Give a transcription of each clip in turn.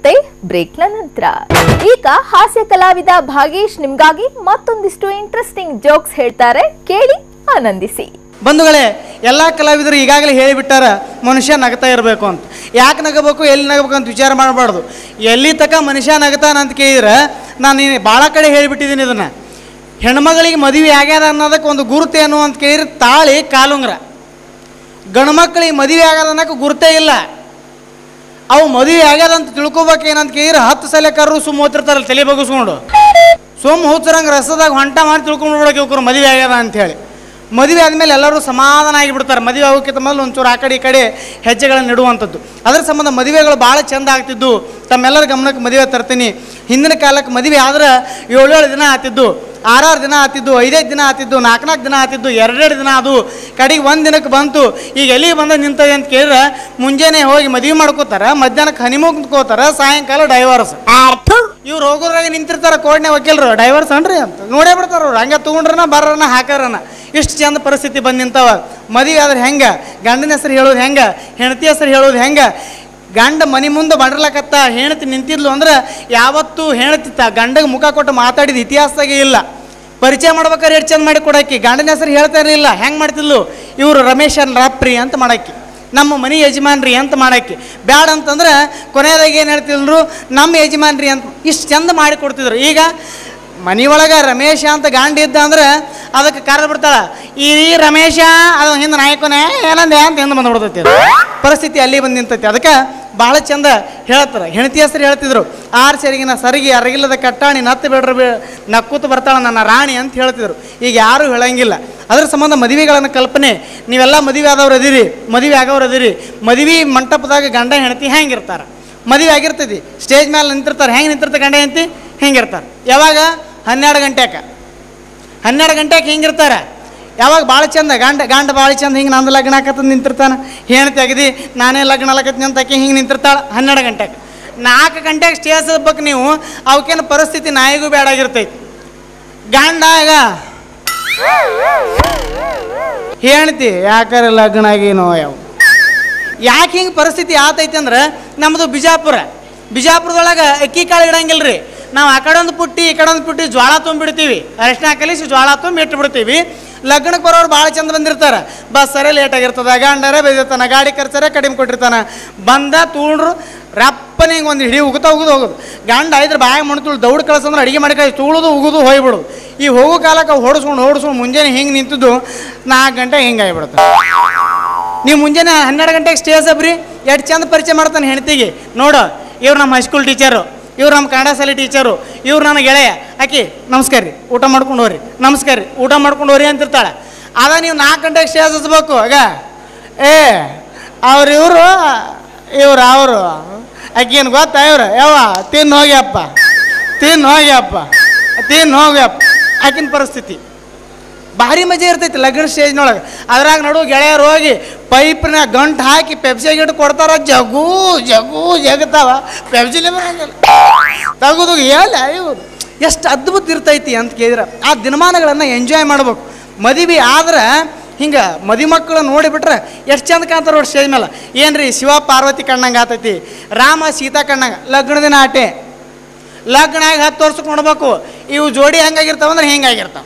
ಮತ್ತೆ ಬ್ರೇಕ್ನ ನಂತರ ಈಗ ಹಾಸ್ಯ ಕಲಾವಿದ ಭಾಗೇಶ್ ನಿಮ್ಗಾಗಿ ಮತ್ತೊಂದಿಷ್ಟು ಇಂಟ್ರೆಸ್ಟಿಂಗ್ ಜೋಕ್ಸ್ ಹೇಳ್ತಾರೆ ಕೇಳಿ ಆನಂದಿಸಿ ಬಂಧುಗಳೇ ಎಲ್ಲ ಕಲಾವಿದರು ಈಗಾಗಲೇ ಹೇಳಿಬಿಟ್ಟಾರ ಮನುಷ್ಯ ನಗ್ತಾ ಇರಬೇಕು ಅಂತ ಯಾಕೆ ನಗಬೇಕು ಎಲ್ಲಿ ನಗಬೇಕು ಅಂತ ವಿಚಾರ ಮಾಡಬಾರ್ದು ಎಲ್ಲಿ ತನಕ ಮನುಷ್ಯ ನಗತಾನ ಅಂತ ಕೇಳಿದ್ರೆ ನಾನು ನೀನು ಭಾಳ ಕಡೆ ಹೇಳಿಬಿಟ್ಟಿದ್ದೀನಿ ಇದನ್ನು ಹೆಣ್ಮಗಳಿಗೆ ಮದುವೆ ಆಗ್ಯಾದ ಅನ್ನೋದಕ್ಕೆ ಒಂದು ಗುರುತೇನು ಅಂತ ಕೇಳಿದ್ರೆ ತಾಳಿ ಕಾಲುಂಗ್ರ ಗಂಡ್ಮಕ್ಳಿಗೆ ಮದುವೆ ಆಗ್ಯದ ಅನ್ನೋಕೆ ಗುರುತೇ ಇಲ್ಲ ಅವು ಮದುವೆ ಆಗ್ಯದ ಅಂತ ತಿಳ್ಕೊಬೇಕೇನಂತ ಕೇಳಿದ್ರೆ ಹತ್ತು ಸಲ ಕರು ಸುಮ್ಮ ಹೋಗ್ತಿರ್ತಾರಲ್ಲ ತಲೆ ಬಗ್ಗಿಸ್ಕೊಂಡು ಸುಮ್ಮ ಹೋಗ್ತಿರಂಗೆ ರಸದಾಗ ಹೊಂಟ ಮಾಡಿ ತಿಳ್ಕೊಂಡು ಬಿಡೋಕೆ ಇವ್ರು ಮದುವೆ ಆಗ್ಯದ ಅಂಥೇಳಿ ಮದುವೆ ಆದಮೇಲೆ ಎಲ್ಲರೂ ಸಮಾಧಾನ ಆಗಿಬಿಡ್ತಾರೆ ಮದುವೆ ಆಗೋಕ್ಕಿಂತ ಮೊದಲು ಒಂಚೂರು ಆ ಕಡೆ ಈ ಕಡೆ ಹೆಜ್ಜೆಗಳನ್ನು ಇಡುವಂಥದ್ದು ಅದರ ಸಂಬಂಧ ಮದುವೆಗಳು ಭಾಳ ಚಂದ ಆಗ್ತಿದ್ದು ತಮ್ಮೆಲ್ಲರ ಗಮನಕ್ಕೆ ಮದುವೆ ತರ್ತೀನಿ ಹಿಂದಿನ ಕಾಲಕ್ಕೆ ಮದುವೆ ಆದ್ರೆ ಏಳೇಳು ದಿನ ಆತಿದ್ದು ಆರಾರು ದಿನ ಆತಿದ್ದು ಐದೈದು ದಿನ ಆತಿದ್ದು ನಾಲ್ಕು ನಾಲ್ಕು ದಿನ ಆತಿದ್ದು ಎರಡೆರಡು ದಿನ ಅದು ಕಡೆಗೆ ಒಂದು ದಿನಕ್ಕೆ ಬಂತು ಈಗ ಎಲ್ಲಿಗೆ ಬಂದ ನಿಂತದೆ ಅಂತ ಕೇಳಿದ್ರೆ ಮುಂಜಾನೆ ಹೋಗಿ ಮದುವೆ ಮಾಡ್ಕೋತಾರ ಮಧ್ಯಾಹ್ನಕ್ಕೆ ಹನಿಮೂಗ್ ನಿಂತ್ಕೋತಾರ ಸಾಯಂಕಾಲ ಡೈವರ್ಸ್ ಇವ್ರು ಹೋಗೋದ್ರಾಗ ನಿಂತಿರ್ತಾರ ಕೋರ್ಟ್ನೇ ವಕೀಲರು ಡೈವರ್ಸ್ ಅನ್ರಿ ಅಂತ ನೋಡೇ ಬಿಡ್ತಾರ ಅವ್ರು ಹಂಗೆ ತೊಗೊಂಡ್ರನ ಬರೋನ ಹಾಕಾರನ ಇಷ್ಟು ಚಂದ ಪರಿಸ್ಥಿತಿ ಬಂದು ನಿಂತಾವ ಮದುವೆ ಆದ್ರೆ ಹೆಂಗೆ ಗಂಡನ ಹೆಸರು ಹೇಳೋದು ಹೆಂಗೆ ಹೆಂಡತಿ ಹೆಸರು ಹೇಳೋದು ಹೆಂಗೆ ಗಂಡ ಮನೆ ಮುಂದೆ ಬಂಡ್ರಲಕತ್ತ ಹೆಣ್ತಿ ನಿಂತಿದ್ಲು ಅಂದ್ರೆ ಯಾವತ್ತೂ ಹೆಣ್ತಿ ತ ಗಂಡಗೆ ಮುಖ ಕೊಟ್ಟು ಮಾತಾಡಿದ ಇತಿಹಾಸದಾಗೆ ಇಲ್ಲ ಪರಿಚಯ ಮಾಡ್ಬೇಕಾದ್ರೆ ಎಷ್ಟು ಚಂದ ಮಾಡಿ ಕೊಡಾಕಿ ಗಂಡನ ಹೆಸರು ಹೇಳ್ತಾ ಇರಲಿಲ್ಲ ಹೆಂಗೆ ಮಾಡ್ತಿದ್ಲು ಇವರು ರಮೇಶನ್ ರಾಪ್ರಿ ಅಂತ ಮಾಡಾಕಿ ನಮ್ಮ ಮನೆ ಯಜಮಾನ್ರಿ ಅಂತ ಮಾಡಾಕಿ ಬ್ಯಾಡ ಅಂತಂದ್ರೆ ಕೊನೆಯದಾಗ ಏನು ಹೇಳ್ತಿದ್ರು ನಮ್ಮ ಯಜಮಾನ್ರಿ ಅಂತ ಇಷ್ಟು ಚಂದ ಮಾಡಿ ಕೊಡ್ತಿದ್ರು ಈಗ ಮನೆಯೊಳಗೆ ರಮೇಶ ಅಂತ ಗಾಂಡಿ ಇದ್ದ ಅಂದ್ರೆ ಅದಕ್ಕೆ ಕರೆದು ಬಿಡ್ತಾಳ ಈ ರಮೇಶ ಅದು ಹಿಂದೆ ನಾಯಕನೇ ಏನಂದೆ ಅಂತ ಹಿಂದೆ ಬಂದ್ಬಿಡ್ತೈತಿ ಅದು. ಪರಿಸ್ಥಿತಿ ಅಲ್ಲಿ ಬಂದು ನಿಂತೈತಿ ಅದಕ್ಕೆ ಭಾಳ ಚಂದ ಹೇಳ್ತಾರೆ ಹೆಂಡತಿ ಹೆಸರು ಹೇಳ್ತಿದ್ರು ಆರು ಸೆರಿಗಿನ ಸರಿಗೆ ಅರಗಿಲ್ಲದ ಕಟ್ಟಾಣಿ ನತ್ತು ಬೇಡ್ರ ಬೇ ನಕ್ಕೂತು ಬರ್ತಾಳ ನನ್ನ ರಾಣಿ ಅಂತ ಹೇಳ್ತಿದ್ರು ಈಗ ಯಾರೂ ಹೇಳಂಗಿಲ್ಲ ಅದ್ರ ಸಂಬಂಧ ಮದುವೆಗಳನ್ನು ಕಲ್ಪನೆ ನೀವೆಲ್ಲ ಮದುವೆ ಆದವ್ರು ಅದಿರಿ ಮದುವೆ ಆಗೋರು ಅದಿರಿ ಮದುವೆ ಮಂಟಪದಾಗ ಗಂಡ ಹೆಂಡತಿ ಹೆಂಗಿರ್ತಾರೆ ಮದುವೆ ಆಗಿರ್ತೈತಿ ಸ್ಟೇಜ್ ಮೇಲೆ ನಿಂತಿರ್ತಾರೆ ಹೆಂಗೆ ನಿಂತಿರ್ತಾರೆ ಗಂಡ ಹೆಂಡತಿ ಹೆಂಗಿರ್ತಾರೆ ಯಾವಾಗ ಹನ್ನೆರಡು ಗಂಟೆಗೆ ಹನ್ನೆರಡು ಗಂಟೆಗೆ ಹಿಂಗಿರ್ತಾರೆ ಯಾವಾಗ ಭಾಳ ಚಂದ ಗಂಡ ಗಂಡ ಭಾಳ ಚಂದ ಹಿಂಗೆ ನಂದು ಲಗ್ನ ಆಕತ್ತದ ನಿಂತಿರ್ತಾನೆ ಹೆಣ್ತಿ ಅಗದಿ ನಾನೇ ಲಗ್ನ ಆಲಕತ್ತೀನಿ ಅಂತ ಆಕೆ ಹಿಂಗೆ ನಿಂತಿರ್ತಾಳೆ ಹನ್ನೆರಡು ಗಂಟೆಗೆ ನಾಲ್ಕು ಗಂಟೆಗೆ ಸ್ಟೇಜ್ ಹಬ್ಬಕ್ಕೆ ನೀವು ಅವಕ್ಕೇನು ಪರಿಸ್ಥಿತಿ ನಾಯಿಗೂ ಬೇಡಾಗಿರ್ತೈತಿ ಗಂಡ ಈಗ ಹೆಣ್ತಿ ಯಾಕಾರ ಲಗ್ನ ಆಗೇನೋ ಯಾವ ಯಾಕೆ ಹಿಂಗೆ ಪರಿಸ್ಥಿತಿ ಆತೈತಿ ಅಂದ್ರೆ ನಮ್ಮದು ಬಿಜಾಪುರ ಬಿಜಾಪುರದೊಳಗೆ ಅಕ್ಕಿ ಕಾಳು ಇಡಂಗಿಲ್ಲ ರೀ ನಾವು ಆ ಕಡೆ ಒಂದು ಪುಟ್ಟಿ ಈ ಕಡೆ ಒಂದು ಪುಟ್ಟಿ ಜ್ವಾಳ ತುಂಬಿಡ್ತೀವಿ ಅರಿಶಿನ ಕಲಿಸಿ ಜ್ವಾಳ ತುಂಬಿ ಇಟ್ಬಿಡ್ತೀವಿ ಲಗ್ನಕ್ಕೆ ಬರೋರು ಭಾಳ ಚಂದ ಬಂದಿರ್ತಾರೆ ಬಸ್ ಸರಿ ಲೇಟ್ ಆಗಿರ್ತದೆ ಗಂಡರ ಬೆದಿರ್ತಾನೆ ಗಾಡಿ ಖರ್ಚರ ಕಡಿಮೆ ಕೊಟ್ಟಿರ್ತಾನೆ ಬಂದ ತೂಣ್ರು ರಪ್ಪನೆ ಹಿಂಗೆ ಒಂದು ಹಿಡಿ ಉಗುತ್ತಾ ಉಗಿದು ಹೋಗೋದು ಗಂಡ ಐದ್ರ ಬಾಯ ಮಣ್ತುಳು ದೌಡ್ ಕಳ್ಸಂದ್ರೆ ಅಡಿಗೆ ಮಾಡಿ ಕಳಿಸಿ ತುಳುದು ಉಗುದು ಹೋಗ್ಬಿಡೋದು ಈ ಹೋಗೋ ಕಾಲಕ್ಕೆ ಅವು ಹೊಡ್ಸ್ಕೊಂಡು ಹೊಡ್ಸ್ಕೊಂಡು ಮುಂಜಾನೆ ಹಿಂಗೆ ನಿಂತಿದ್ದು ನಾಲ್ಕು ಗಂಟೆ ಹಿಂಗೆ ಆಗಿಬಿಡುತ್ತೆ ನೀವು ಮುಂಜಾನೆ ಹನ್ನೆರಡು ಗಂಟೆಗೆ ಸ್ಟೇಜ್ ಅಬ್ರಿ ಎಷ್ಟು ಚಂದ ಪರಿಚಯ ಮಾಡ್ತಾನೆ ಹೆಣ್ತಿಗೆ ನೋಡು ಇವ್ರು ನಮ್ಮ ಹೈಸ್ಕೂಲ್ ಟೀಚರು ಇವ್ರು ನಮ್ಮ ಕನ್ನಡ ಶಾಲೆ ಟೀಚರು ಇವ್ರು ನನ್ನ ಗೆಳೆಯ ಆಕಿ ನಮಸ್ಕಾರ ರೀ ಊಟ ಮಾಡ್ಕೊಂಡು ಹೋರಿ ನಮಸ್ಕಾರ ರೀ ಊಟ ಮಾಡ್ಕೊಂಡು ಹೋರಿ ಅಂತಿರ್ತಾಳೆ ಅದ ನೀವು ನಾಲ್ಕು ಗಂಟೆಗೆ ಸ್ಟೇಜ್ ಹಚ್ಬೇಕು ಆಗ ಏ ಅವ್ರು ಇವರು ಇವ್ರು ಅವರು ಆಕೇನು ಗೊತ್ತಾ ಇವ್ರು ಯಾವ ತಿನ್ನು ಹೋಗ್ಯಪ್ಪ ತಿನ್ನು ಹೋಗ್ಯಪ್ಪ ತಿನ್ನು ಹೋಗ್ಯಪ್ಪ ಆಕಿನ ಪರಿಸ್ಥಿತಿ ಭಾರಿ ಮಜಾ ಇರ್ತೈತಿ ಲಗ್ನ ಸ್ಟೇಜ್ನೊಳಗೆ ಅದ್ರಾಗ ನಡು ಗೆಳೆಯರು ಹೋಗಿ ಪೈಪ್ನ ಗಂಟು ಹಾಕಿ ಪೆಪ್ಸಿ ಗಿಟ್ಟು ಕೊಡ್ತಾರ ಜಗು ಜಗು ಜಗತಾವ ಪೆಪ್ಸಿಲೇ ಬರಂಗಿಲ್ಲ ತಗುದು ಎಲ್ಲ ಇವ್ರು ಎಷ್ಟು ಅದ್ಭುತ ಇರ್ತೈತಿ ಅಂತ ಕೇಳಿದ್ರೆ ಆ ದಿನಮಾನಗಳನ್ನು ಎಂಜಾಯ್ ಮಾಡ್ಬೇಕು ಮದುವೆ ಆದ್ರೆ ಹಿಂಗೆ ಮದಿ ಮಕ್ಕಳು ನೋಡಿಬಿಟ್ರೆ ಎಷ್ಟು ಚಂದ ಕಾಣ್ತಾರ ನೋಡಿ ಸ್ಟೇಜ್ ಮೇಲೆ ಏನು ರೀ ಶಿವ ಪಾರ್ವತಿ ಕಣ್ಣಂಗೆ ಆತೈತಿ ರಾಮ ಸೀತಾ ಕಣ್ಣಂಗೆ ಲಗ್ನ ದಿನ ಆಟೆ ಲಗ್ನ ಆಗಿ ಹತ್ತು ವರ್ಷಕ್ಕೆ ನೋಡ್ಬೇಕು ಇವು ಜೋಡಿ ಹೆಂಗಾಗಿರ್ತಾವ ಅಂದ್ರೆ ಹಿಂಗಾಗಿರ್ತಾವ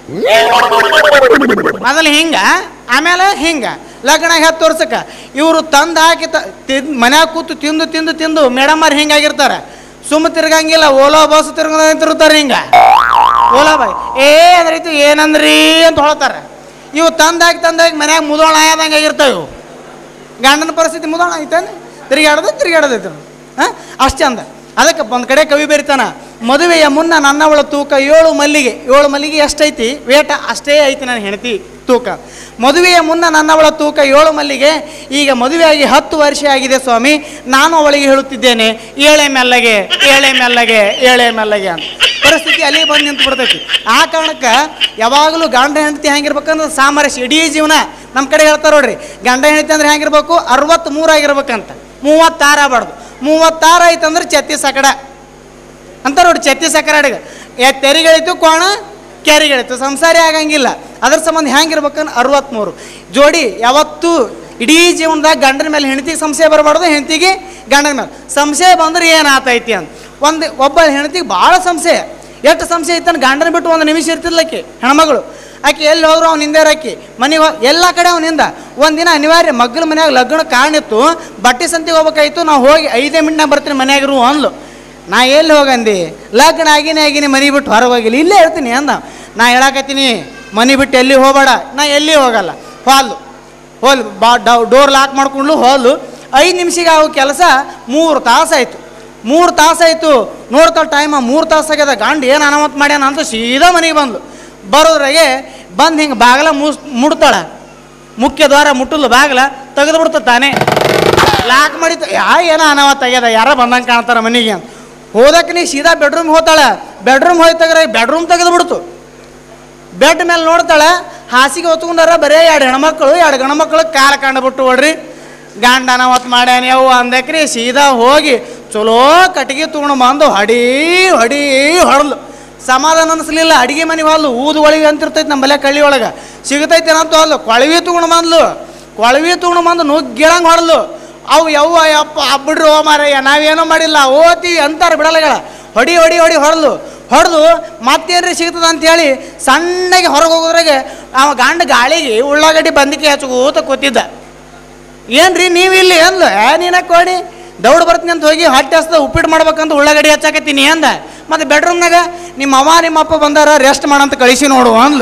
ಮೊದಲು ಹಿಂಗ ಆಮೇಲೆ ಹಿಂಗ ಲಗ್ನ ಆಗಿ ಹತ್ತು ವರ್ಷಕ್ಕೆ ಇವರು ತಂದು ಹಾಕಿ ತ ತಿಂದು ಮನ್ಯಾಗ ಕೂತು ತಿಂದು ತಿಂದು ತಿಂದು ಮೇಡಮ್ಮರು ಹಿಂಗಾಗಿರ್ತಾರೆ ಸುಮ್ಮ ತಿರ್ಗಂಗಿಲ್ಲ ಓಲೋ ಬಸ್ ತಿರ್ಗ ತಿರುತ್ತಾರೆ ಹಿಂಗ ಓಲಾ ಬಾಯ್ ಏ ಅದ್ರೈತು ಏನಂದ್ರಿ ಅಂತ ಹೊಳ್ತಾರೆ ಇವು ತಂದಾಗಿ ತಂದಾಗಿ ಮನ್ಯಾಗ ಮುದೋಳ ಆದಂಗೆ ಆಗಿರ್ತಾವೆ ಇವು ಗಂಡನ ಪರಿಸ್ಥಿತಿ ಮುದೋಣ ಐತಾನೆ ತಿರುಗಾಡೋದು ತಿರುಗಾಡೋದೈತೆ ಹಾಂ ಅಷ್ಟು ಚಂದ ಅದಕ್ಕೆ ಒಂದು ಕಡೆ ಕವಿ ಬರಿತಾನ ಮದುವೆಯ ಮುನ್ನ ನನ್ನವಳ ತೂಕ ಏಳು ಮಲ್ಲಿಗೆ ಏಳು ಮಲ್ಲಿಗೆ ಎಷ್ಟೈತಿ ವೇಟ ಅಷ್ಟೇ ಐತಿ ನನ್ನ ಹೆಂಡತಿ ತೂಕ ಮದುವೆಯ ಮುನ್ನ ನನ್ನವಳ ತೂಕ ಏಳು ಮಲ್ಲಿಗೆ ಈಗ ಮದುವೆಯಾಗಿ ಹತ್ತು ವರ್ಷ ಆಗಿದೆ ಸ್ವಾಮಿ ನಾನು ಅವಳಿಗೆ ಹೇಳುತ್ತಿದ್ದೇನೆ ಏಳೆ ಮೆಲ್ಲಗೆ ಏಳೆ ಮೆಲ್ಲಗೆ ಏಳೆ ಮೆಲ್ಲಗೆ ಅಂತ ಪರಿಸ್ಥಿತಿ ಅಲ್ಲಿ ಬಂದು ನಿಂತು ಬಿಡ್ತೈತಿ ಆ ಕಾರಣಕ್ಕೆ ಯಾವಾಗಲೂ ಗಂಡ ಹೆಂಡತಿ ಹೆಂಗಿರ್ಬೇಕಂದ್ರೆ ಸಾಮರಸ್ಯ ಇಡೀ ಜೀವನ ನಮ್ಮ ಕಡೆ ಹೇಳ್ತಾರೆ ನೋಡ್ರಿ ಗಂಡ ಹೆಂಡತಿ ಅಂದ್ರೆ ಹೆಂಗಿರ್ಬೇಕು ಅರವತ್ತ್ ಮೂರಾಗಿರ್ಬೇಕಂತ ಮೂವತ್ತಾರು ಆಗ್ಬಾರ್ದು ಮೂವತ್ತಾರು ಐತಂದ್ರೆ ಛತ್ತೀಸ್ ಆ ಕಡೆ ಅಂತ ನೋಡಿ ಛತ್ತೀಸ್ ಆ ಕಡೆ ಎ ತೆರಿಗಳಿತು ಕೋಣ ಕೆರಿಗಳಿತು ಸಂಸಾರಿ ಆಗಂಗಿಲ್ಲ ಅದ್ರ ಸಂಬಂಧ ಹೆಂಗಿರ್ಬೇಕಂದ್ರೆ ಅರವತ್ತ್ಮೂರು ಜೋಡಿ ಯಾವತ್ತೂ ಇಡೀ ಜೀವನದಾಗ ಗಂಡನ ಮೇಲೆ ಹೆಂಡತಿಗೆ ಸಂಶಯ ಬರಬಾರ್ದು ಹೆಂಡತಿಗೆ ಗಂಡನ ಮೇಲೆ ಸಂಶಯ ಬಂದ್ರೆ ಏನು ಆತೈತಿ ಅಂತ ಒಂದು ಒಬ್ಬ ಹೆಂಡತಿಗೆ ಭಾಳ ಸಂಶಯ ಎಷ್ಟು ಸಂಶಯ ಇತ್ತಾನ ಗಂಡನ ಬಿಟ್ಟು ಒಂದು ನಿಮಿಷ ಇರ್ತಿರ್ಲಕ್ಕೆ ಹೆಣ್ಮಗಳು ಆಕೆ ಎಲ್ಲಿ ಹೋದ್ರು ಅವ್ನು ಹಿಂದೆ ಆಕಿ ಮನೆಗೆ ಹೋ ಎಲ್ಲ ಕಡೆ ಅವನಿಂದ ಒಂದಿನ ಅನಿವಾರ್ಯ ಮಗ್ಗಲ ಮನ್ಯಾಗ ಲಗ್ನ ಕಾಣಿತ್ತು ಬಟ್ಟೆ ಸಂತಿಗೆ ಹೋಗ್ಬೇಕಾಯ್ತು ನಾವು ಹೋಗಿ ಐದೇ ಮಿನಿಟ್ನಾಗ ಬರ್ತೀನಿ ಮನ್ಯಾಗಿರು ಅಂದ್ಲು ನಾ ಎಲ್ಲಿ ಹೋಗಂದಿ ಲಗ್ನ ಆಗಿನೇ ಆಗಿನಿ ಮನೆ ಬಿಟ್ಟು ಹೊರಗೆ ಹೋಗಿಲ್ಲ ಇಲ್ಲೇ ಇರ್ತೀನಿ ಅಂದ ನಾ ಹೇಳಾಕತ್ತೀನಿ ಮನೆ ಬಿಟ್ಟು ಎಲ್ಲಿ ಹೋಗಬೇಡ ನಾ ಎಲ್ಲಿ ಹೋಗಲ್ಲ ಹೋದ್ಲು ಹೋಲ್ ಬಾ ಡೋರ್ ಲಾಕ್ ಮಾಡ್ಕೊಂಡು ಹೋದ್ಲು ಐದು ನಿಮಿಷಕ್ಕೆ ಆಗೋ ಕೆಲಸ ಮೂರು ತಾಸು ಆಯಿತು ಮೂರು ತಾಸು ಆಯಿತು ನೋಡ್ತಾಳ ಟೈಮ ಮೂರು ತಾಸು ಆಗ್ಯದ ಗಂಡು ಏನು ಅನಾಮತ್ ಮಾಡ್ಯಾನ ಅಂತ ಸೀದಾ ಮನೆಗೆ ಬಂದ್ಲು ಬರೋದ್ರಾಗೆ ಬಂದು ಹಿಂಗೆ ಬಾಗಲ ಮುಸ್ ಮುಡ್ತಾಳ ಮುಖ್ಯ ದ್ವಾರ ಮುಟ್ಟಲು ಬಾಗಲ ತೆಗೆದು ಬಿಡ್ತ ತಾನೇ ಲಾಕ್ ಮಾಡಿ ಯಾ ಏನೋ ಅನಾವತ್ ಆಗ್ಯದ ಯಾರ ಬಂದಂಗೆ ಕಾಣ್ತಾರ ಮನೆಗೆ ಅಂತ ಹೋದಕ್ಕೆ ನೀ ಸೀದಾ ಬೆಡ್ರೂಮ್ ಹೋಗ್ತಾಳ ಬೆಡ್ರೂಮ್ ಹೋಯ್ತಾಗ್ರೆ ಬೆಡ್ರೂಮ್ ತೆಗೆದು ಬಿಡ್ತು ಬೆಡ್ ಮೇಲೆ ನೋಡ್ತಾಳೆ ಹಾಸಿಗೆ ಹೊತ್ಕೊಂಡಾರ ಬರೇ ಎರಡು ಹೆಣ್ಮಕ್ಳು ಎರಡು ಗಂಡ್ಮಕ್ಳು ಕಾಲ ಕಂಡುಬಿಟ್ಟು ಓಡ್ರಿ ಗಂಡ ಅನಾವತ್ ಮಾಡ್ಯಾನ ಯವ್ವ ಅಂದಕ್ರಿ ಸೀದಾ ಹೋಗಿ ಚಲೋ ಕಟ್ಟಿಗೆ ತೊಗೊಂಡು ಬಂದು ಹಡೀ ಹೊಡಿ ಹೊಡೆದ್ಲು ಸಮಾಧಾನ ಅನಿಸ್ಲಿಲ್ಲ ಅಡಿಗೆ ಮನೆ ಹೊಲ್ಲು ಊದು ಒಳಗೆ ಅಂತಿರ್ತೈತೆ ನಮ್ಮ ಬಲೆ ಕಳ್ಳಿ ಒಳಗೆ ಸಿಗತೈತೆ ಅಂತ ಹೊಲ್ಲು ಕೊಳವಿ ತೊಗೊಂಡು ಬಂದ್ಲು ಕೊಳವಿ ತೊಗೊಂಡು ಬಂದು ನುಗ್ಗಿಳಂಗೆ ಹೊಡೆದ್ಲು ಅವು ಯವ್ವ ಯಪ್ಪ ಬಿಡ್ರಿ ಓ ಮಾರಯ್ಯ ನಾವೇನೂ ಮಾಡಿಲ್ಲ ಓದ್ತೀವಿ ಅಂತಾರೆ ಬಿಡಲ್ಲಗಳ ಹೊಡಿ ಹೊಡಿ ಹೊಡಿ ಹೊಡೆದು ಹೊಡೆದು ಮತ್ತೇನ್ರಿ ಸಿಗ್ತದ ಅಂತೇಳಿ ಸಣ್ಣಗೆ ಹೊರಗೆ ಹೋಗೋದ್ರಾಗೆ ಅವ ಗಂಡ ಗಾಳಿಗೆ ಉಳ್ಳಾಗಡ್ಡಿ ಬಂದಿಕೆ ಹಚ್ಕೋತ ಕೂತಿದ್ದ ಏನ್ರಿ ನೀವು ಇಲ್ಲಿ ಅಂದ್ಲು ಏ ನೀನ ಕೊಡಿ ದೌಡ್ ಬರ್ತೀನಿ ಅಂತ ಹೋಗಿ ಹೊಟ್ಟೆ ಹಸ್ದ ಉಪ್ಪಿಟ್ಟು ಮಾಡ್ಬೇಕಂತ ಉಳ್ಳಾಗಡ್ಡಿ ಹಚ್ಚಾಕತ್ತೀನಿ ಅಂದ ಮತ್ತೆ ಬೆಡ್ರೂಮ್ನಾಗ ನಿಮ್ಮ ಅವ್ವ ನಿಮ್ಮ ಅಪ್ಪ ಬಂದಾರ ರೆಸ್ಟ್ ಮಾಡಂತ ಕಳಿಸಿ ನೋಡು ಅಂದ್ಲು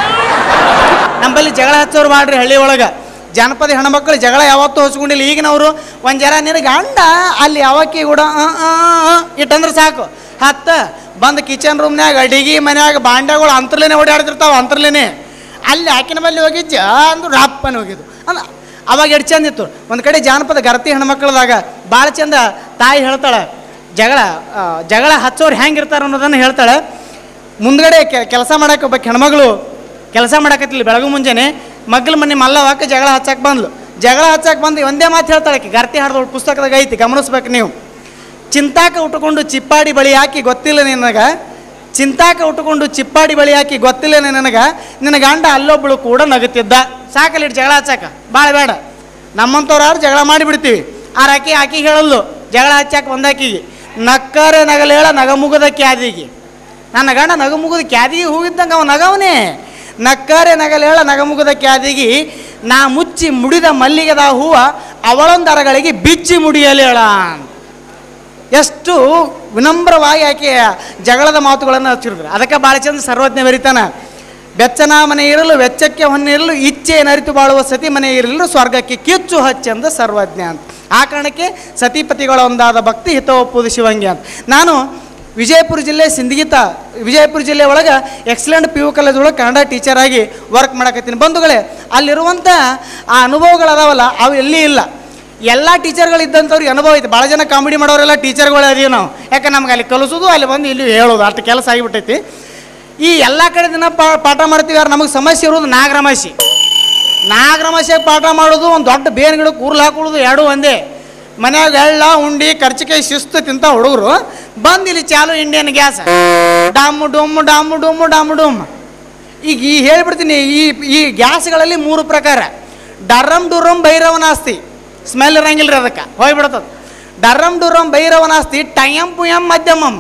ನಮ್ಮಲ್ಲಿ ಜಗಳ ಹಚ್ಚೋರು ಮಾಡ್ರಿ ಹಳ್ಳಿ ಒಳಗೆ ಜನಪದ ಹೆಣ್ಮಕ್ಳು ಜಗಳ ಯಾವತ್ತೂ ಹಚ್ಕೊಂಡಿಲ್ಲ ಈಗಿನವರು ಒಂದು ಜರ ನಿನ್ನ ಗಂಡ ಅಲ್ಲಿ ಯಾವಕ್ಕಿ ಕೂಡ ಇಟ್ಟಂದ್ರೆ ಸಾಕು ಹತ್ತ ಬಂದು ಕಿಚನ್ ರೂಮ್ನ್ಯಾಗ ಅಡಿಗೆ ಮನ್ಯಾಗ ಬಾಂಡ್ಯಗಳು ಅಂತರ್ಲೇನೆ ಓಡಾಡ್ತಿರ್ತಾವ ಅಂತರ್ಲೇನೆ ಅಲ್ಲಿ ಆಕಿನ ಬಲ್ಲಿ ಹೋಗಿ ಜ ಅಂದ್ರು ರಪ್ಪನೆ ಹೋಗಿದ್ದು ಅಂದ ಅವಾಗ ಎಷ್ಟು ಚಂದ ಇತ್ತು ಒಂದು ಕಡೆ ಜಾನಪದ ಗರತಿ ಹೆಣ್ಮಕ್ಳದಾಗ ಭಾಳ ಚಂದ ತಾಯಿ ಹೇಳ್ತಾಳೆ ಜಗಳ ಆ, ಜಗಳ ಹಚ್ಚೋರು ಹೆಂಗಿರ್ತಾರೆ ಅನ್ನೋದನ್ನು ಹೇಳ್ತಾಳೆ ಮುಂದ್ಗಡೆ ಕೆಲಸ ಮಾಡಕ್ಕೆ ಒಬ್ಬ ಹೆಣ್ಮಗಳು ಕೆಲಸ ಮಾಡಕತ್ತಿಲ್ಲ ಬೆಳಗು ಮುಂಜಾನೆ ಮಗ್ಲ ಮನೆ ಮಲ್ಲವಾಕ ಜಗಳ ಹಚ್ಚಕ್ಕೆ ಬಂದ್ಲು ಜಗಳ ಹಚ್ಚಕ್ಕೆ ಬಂದು ಒಂದೇ ಮಾತು ಹೇಳ್ತಾಳೆ ಆಕಿ ಗರ್ತಿ ಹಾಡ್ದವಳು ಪುಸ್ತಕದಾಗ ಐತಿ ಗಮನಿಸ್ಬೇಕು ನೀವು ಚಿಂತಾಕ ಉಟ್ಕೊಂಡು ಚಿಪ್ಪಾಡಿ ಬಳಿ ಹಾಕಿ ಗೊತ್ತಿಲ್ಲ ನಿನಗ ಚಿಂತಾಕ ಉಟ್ಕೊಂಡು ಚಿಪ್ಪಾಡಿ ಬಳಿ ಹಾಕಿ ಗೊತ್ತಿಲ್ಲ ನಿನಗ ನಿನ್ನ ಗಂಡ ಅಲ್ಲೊಬ್ಬಳು ಕೂಡ ನಗುತ್ತಿದ್ದ ಸಾಕಲ್ಲಿ ಜಗಳ ಹಚ್ಚಾಕ ಭಾಳ ಬೇಡ ನಮ್ಮಂಥವ್ರು ಯಾರು ಜಗಳ ಮಾಡಿಬಿಡ್ತೀವಿ ಆರ ಆಕಿ ಆಕಿ ಹೇಳಲ್ಲು ಜಗಳ ಹಚ್ಚಾಕ ಒಂದಾಕಿಗೆ ನಕ್ಕರೆ ನಗಲೇಳ ನಗಮುಗದ ಕ್ಯಾದಿಗೆ ನನ್ನ ಗಂಡ ನಗಮುಗದ ಕ್ಯಾದಿಗೆ ಹೋಗಿದ್ದಂಗೆ ಅವ ನಗವನೇ ನಕ್ಕರೆ ನಗಲೇಳ ನಗಮುಗದ ಕ್ಯಾದಿಗೆ ನಾ ಮುಚ್ಚಿ ಮುಡಿದ ಮಲ್ಲಿಗೆದ ಹೂವ ಅವಳೊಂದರಗಳಿಗೆ ಬಿಚ್ಚಿ ಮುಡಿಯಲೇಳ ಎಷ್ಟು ವಿನಮ್ರವಾಗಿ ಆಕೆ ಜಗಳದ ಮಾತುಗಳನ್ನು ಹಚ್ಚಿರ್ತಾರೆ ಅದಕ್ಕೆ ಭಾಳ ಚಂದ ಸರ್ವಜ್ಞ ಬರಿತಾನ ಬೆಚ್ಚನ ಮನೆ ಇರಲು ವೆಚ್ಚಕ್ಕೆ ಹೊನ್ನಿರಲು ಇಚ್ಛೆ ನರಿತು ಬಾಳುವ ಸತಿ ಮನೆ ಇರಲು ಸ್ವರ್ಗಕ್ಕೆ ಕಿಚ್ಚು ಹಚ್ಚೆಂದ ಸರ್ವಜ್ಞ ಅಂತ ಆ ಕಾರಣಕ್ಕೆ ಸತಿಪತಿಗಳ ಒಂದಾದ ಭಕ್ತಿ ಹಿತ ಒಪ್ಪುವುದು ಶಿವಂಗಿ ಅಂತ ನಾನು ವಿಜಯಪುರ ಜಿಲ್ಲೆ ಸಿಂದಗಿತ ವಿಜಯಪುರ ಜಿಲ್ಲೆ ಒಳಗೆ ಎಕ್ಸಲೆಂಟ್ ಪಿ ಯು ಕಾಲೇಜ್ ಒಳಗೆ ಕನ್ನಡ ಟೀಚರ್ ಆಗಿ ವರ್ಕ್ ಮಾಡಕತ್ತೀನಿ ಬಂಧುಗಳೇ ಅಲ್ಲಿರುವಂಥ ಆ ಅನುಭವಗಳು ಅದಾವಲ್ಲ ಅವು ಎಲ್ಲಿ ಇಲ್ಲ ಎಲ್ಲ ಟೀಚರ್ಗಳು ಇದ್ದಂಥವ್ರಿಗೆ ಅನುಭವ ಐತೆ ಭಾಳ ಜನ ಕಾಮಿಡಿ ಮಾಡೋರೆಲ್ಲ ಟೀಚರ್ಗಳು ಅದೀವಿ ನಾವು ಯಾಕೆ ನಮ್ಗೆ ಅಲ್ಲಿ ಕಲಿಸೋದು ಅಲ್ಲಿ ಬಂದು ಇಲ್ಲಿ ಹೇಳೋದು ಅಷ್ಟು ಕೆಲಸ ಆಗಿಬಿಟ್ಟೈತಿ ಈ ಎಲ್ಲ ಕಡೆ ದಿನ ಪಾ ಪಾಠ ಮಾಡ್ತೀವಿ ಯಾರು ನಮಗೆ ಸಮಸ್ಯೆ ಇರೋದು ನಾಗರಮಾಸಿ ನಾಗರಮಾಸಿಯಾಗ ಪಾಠ ಮಾಡೋದು ಒಂದು ದೊಡ್ಡ ಬೇನ್ ಗಿಡಕ್ಕೆ ಕೂರ್ಲು ಹಾಕೊಳ್ಳೋದು ಎರಡೂ ಒಂದೇ ಮನ್ಯಾಗ ಎಳ್ಳ ಉಂಡಿ ಕರ್ಚಿಕಾಯಿ ಶಿಸ್ತು ತಿಂತ ಹುಡುಗರು ಬಂದು ಇಲ್ಲಿ ಚಾಲು ಇಂಡಿಯನ್ ಗ್ಯಾಸ್ ಡಾಮು ಡೊಮ್ಮು ಡಾಮು ಡೊಮ್ಮು ಡಾಮು ಡೊಮ್ ಈಗ ಈ ಹೇಳ್ಬಿಡ್ತೀನಿ ಈ ಈ ಗ್ಯಾಸ್ಗಳಲ್ಲಿ ಮೂರು ಪ್ರಕಾರ ಡರಮ್ ಡುರಮ್ ಭೈರವನಾಸ್ತಿ ಸ್ಮೆಲ್ ಇರಂಗಿಲ್ಲ ರೀ ಅದಕ್ಕೆ ಹೋಗ್ಬಿಡ್ತದ ಡರಮ್ ಡುರಮ್ ಭೈರವನಾಸ್ತಿ ಟಯಂ ಪುಯಂ ಮಧ್ಯಮಂ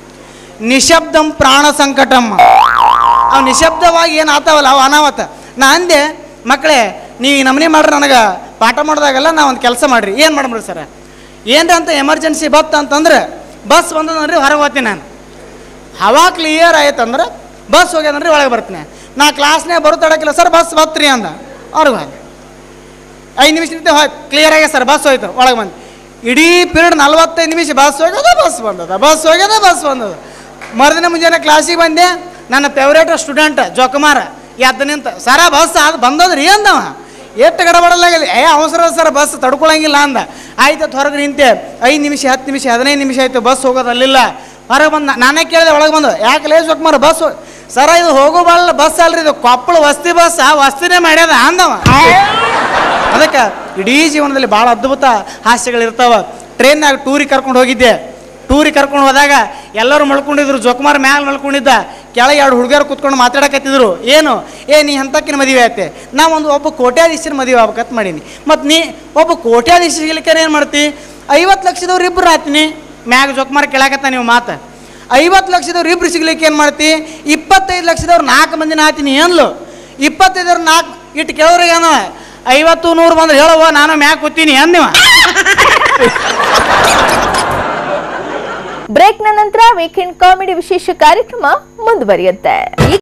ನಿಶಬ್ದಂ ಪ್ರಾಣ ಸಂಕಟಂ ಅವು ನಿಶಬ್ದವಾಗಿ ಏನು ಆತಾವಲ್ಲ ಅವು ಅನಾವತ ನಾ ಅಂದೆ ಮಕ್ಕಳೇ ನೀವು ಈ ನಮನೆ ಮಾಡ್ರಿ ನನಗೆ ಪಾಠ ಮಾಡಿದಾಗೆಲ್ಲ ನಾ ಒಂದು ಕೆಲಸ ಮಾಡಿರಿ ಏನು ಮಾಡ್ಬಿಡ್ರಿ ಸರ್ ಏನ್ರ ಅಂತ ಎಮರ್ಜೆನ್ಸಿ ಬತ್ತು ಅಂತಂದ್ರೆ ಬಸ್ ಬಂದದಂದ್ರೆ ಹೊರಗೆ ಹೋಗ್ತೀನಿ ನಾನು ಹವಾ ಕ್ಲಿಯರ್ ಆಯ್ತಂದ್ರೆ ಬಸ್ ಹೋಗ್ಯದಂದ್ರೆ ಒಳಗೆ ಬರ್ತೀನಿ ನಾ ಕ್ಲಾಸ್ನೇ ಬರೋ ತಡಕಿಲ್ಲ ಸರ್ ಬಸ್ ಬತ್ರಿ ಅಂದ ಅವ್ರಿಗೆ ಹೋದ ಐದು ನಿಮಿಷ ನಿಂತೆ ಹೋಯ್ತು ಕ್ಲಿಯರ್ ಆಗ್ಯದ ಸರ್ ಬಸ್ ಹೋಯ್ತು ಒಳಗೆ ಬಂದು ಇಡೀ ಪೀರಿಯಡ್ ನಲ್ವತ್ತೈದು ನಿಮಿಷ ಬಸ್ ಹೋಗ್ಯದ ಬಸ್ ಬಂದದ ಬಸ್ ಹೋಗ್ಯದ ಬಸ್ ಬಂದದ ಮರುದಿನ ಮುಂಜಾನೆ ಕ್ಲಾಸಿಗೆ ಬಂದೆ ನನ್ನ ಫೇವ್ರೇಟ್ ಸ್ಟೂಡೆಂಟ್ ಜೋಕುಮಾರ ಎದ್ದು ನಿಂತ ಸರ ಬಸ್ ಅದು ಬಂದದ್ರಿ ಅಂದವ ಎಷ್ಟು ಗಡಬಡಲಾಗಿದೆ ಏ ಅವಸರ ಸರ್ ಬಸ್ ತಡ್ಕೊಳಂಗಿಲ್ಲ ಅಂದ ಆಯ್ತು ಹೊರಗೆ ನಿಂತೆ ಐದು ನಿಮಿಷ ಹತ್ತು ನಿಮಿಷ ಹದಿನೈದು ನಿಮಿಷ ಆಯ್ತು ಬಸ್ ಹೋಗೋದು ಅಲ್ಲಿಲ್ಲ ಹೊರಗೆ ಬಂದು ನಾನೇ ಕೇಳಿದೆ ಒಳಗೆ ಬಂದು ಯಾಕೆ ಲೇ ಜೋಕುಮಾರ ಬಸ್ ಹೋ- ಸರ ಇದು ಹೋಗೋ ಬಲ್ಲ ಬಸ್ ಅಲ್ರಿ ಇದು ಕೊಪ್ಪಳ ವಸ್ತಿ ಬಸ್ ವಸ್ತಿನೇ ಮಾಡ್ಯದ ಅಂದವ ಅದಕ್ಕೆ ಇಡೀ ಜೀವನದಲ್ಲಿ ಭಾಳ ಅದ್ಭುತ ಹಾಸ್ಯಗಳಿರ್ತಾವ ಟ್ರೈನ್ನಾಗ ಟೂರಿಗೆ ಕರ್ಕೊಂಡು ಹೋಗಿದ್ದೆ ಟೂರಿಗೆ ಕರ್ಕೊಂಡು ಹೋದಾಗ ಎಲ್ಲರೂ ಮಲ್ಕೊಂಡಿದ್ರು ಜೋಕುಮಾರ್ ಮ್ಯಾಲ ಮಲ್ಕೊಂಡಿದ್ದ ಕೆಳಗೆ ಎರಡು ಹುಡುಗಿಯರು ಕೂತ್ಕೊಂಡು ಮಾತಾಡಕತ್ತಿದ್ರು ಏನು ಏ ನೀ ಅಂತಕ್ಕಿನ ಮದುವೆ ಆಯ್ತೆ ನಾ ಒಂದು ಒಬ್ಬ ಕೋಟ್ಯಾಧೀಶರ ಮದುವೆ ಆಗ್ಬೇಕಂತ ಮಾಡೀನಿ ಮತ್ತು ನೀ ಒಬ್ಬ ಕೋಟ್ಯಾಧೀಶ ಸಿಗ್ಲಿಕ್ಕೆ ಏನು ಮಾಡ್ತಿ ಐವತ್ತು ಲಕ್ಷದವ್ರು ಇಬ್ಬರು ಆತೀನಿ ಮ್ಯಾಗ ಜೋಕ್ಮಾರ ಕೇಳಾಕತ್ತ ನೀವು ಮಾತು ಐವತ್ತು ಲಕ್ಷದವ್ರು ಇಬ್ರು ಸಿಗ್ಲಿಕ್ಕೆ ಏನು ಮಾಡ್ತಿ ಇಪ್ಪತ್ತೈದು ಲಕ್ಷದವ್ರು ನಾಲ್ಕು ಮಂದಿನ ಆತೀನಿ ಏನ್ಲು ಇಪ್ಪತ್ತೈದವ್ರು ನಾಲ್ಕು ಇಟ್ಟು ಕೇಳೋರಿಗೆ ಏನೋ ಐವತ್ತು ನೂರು ಬಂದ್ರೆ ಹೇಳುವ ನಾನು ಮ್ಯಾಗ ಕೂತೀನಿ ಏನ್ ನೀವು ಬ್ರೇಕ್ನ ನಂತರ ವೀಕೆಂಡ್ ಕಾಮಿಡಿ ವಿಶೇಷ ಕಾರ್ಯಕ್ರಮ ಮುಂದುವರಿಯುತ್ತೆ